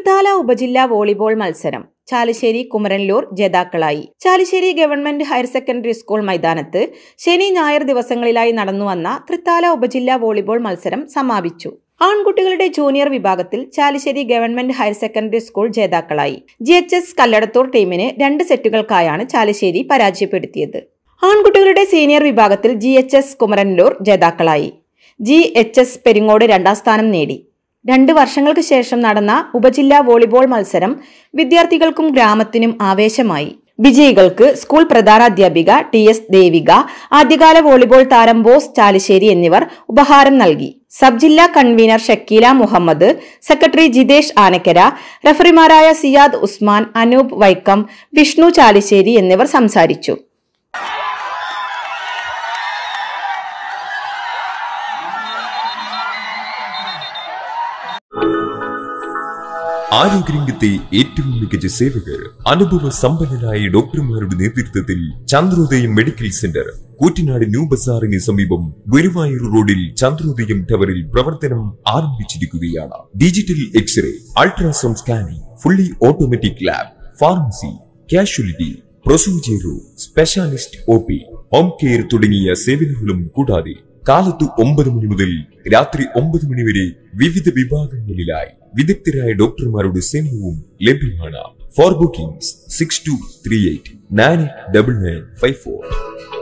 തൃത്താല ഉപജില്ലാ വോളിബോൾ മത്സരം ചാലിശ്ശേരി കുമരൻലൂർ ജേതാക്കളായി Chalissery government higher secondary school മൈതാനത്ത് ശനി ഞായർ ദിവസങ്ങളിലായി നടന്നുവന്ന തൃത്താല ഉപജില്ലാ വോളിബോൾ മത്സരം സമാപിച്ചു ആൺകുട്ടികളുടെ ജൂനിയർ വിഭാഗത്തിൽ Chalissery government higher secondary school ജേതാക്കളായി ജി എച്ച് എസ് കല്ലടത്തൂർ ടീമിന് രണ്ട് സെറ്റുകൾക്കായാണ് ചാലിശ്ശേരി പരാജയപ്പെടുത്തിയത് ആൺകുട്ടികളുടെ സീനിയർ വിഭാഗത്തിൽ ജി എച്ച് എസ് കുമരൻലൂർ ജേതാക്കളായി ജി എച്ച് എസ് പെരിങ്ങോട് രണ്ടാം സ്ഥാനം നേടി രണ്ട് വർഷങ്ങൾക്ക് ശേഷം നടന്ന ഉപജില്ലാ വോളിബോൾ മത്സരം വിദ്യാർത്ഥികൾക്കും ഗ്രാമത്തിനും ആവേശമായി വിജയികൾക്ക് സ്കൂൾ പ്രധാനാധ്യാപിക ടി എസ് ദേവിക ആദ്യകാല വോളിബോൾ താരം ബോസ് ചാലിശ്ശേരി എന്നിവർ ഉപഹാരം നൽകി സബ് ജില്ലാ കൺവീനർ ഷക്കീല മുഹമ്മദ് സെക്രട്ടറി ജിതേഷ് ആനക്കര റഫറിമാരായ സിയാദ് ഉസ്മാൻ അനൂപ് വൈക്കം വിഷ്ണു ചാലിശ്ശേരി എന്നിവർ സംസാരിച്ചു ആരോഗ്യരംഗത്തെ ഏറ്റവും മികച്ച സേവകർ അനുഭവ സമ്പന്നരായ ഡോക്ടർമാരുടെ നേതൃത്വത്തിൽ Chandrodayam medical centre Koottanad new ബസാറിന് സമീപം ഗുരുവായൂർ റോഡിൽ ചന്ദ്രോദയം ടവറിൽ പ്രവർത്തനം ആരംഭിച്ചിരിക്കുകയാണ് digital X-ray ultrasound scanning fully automatic lab pharmacy casualty procedure room specialist O P home care തുടങ്ങിയ സേവനങ്ങളും കൂടാതെ കാലത്ത് ഒമ്പത് മണി മുതൽ രാത്രി ഒമ്പത് മണി വരെ വിവിധ വിഭാഗങ്ങളിലായി വിദഗ്ധരായ ഡോക്ടർമാരുടെ സേവനവും ലഭ്യമാണ് for bookings six two three eight nine double nine five four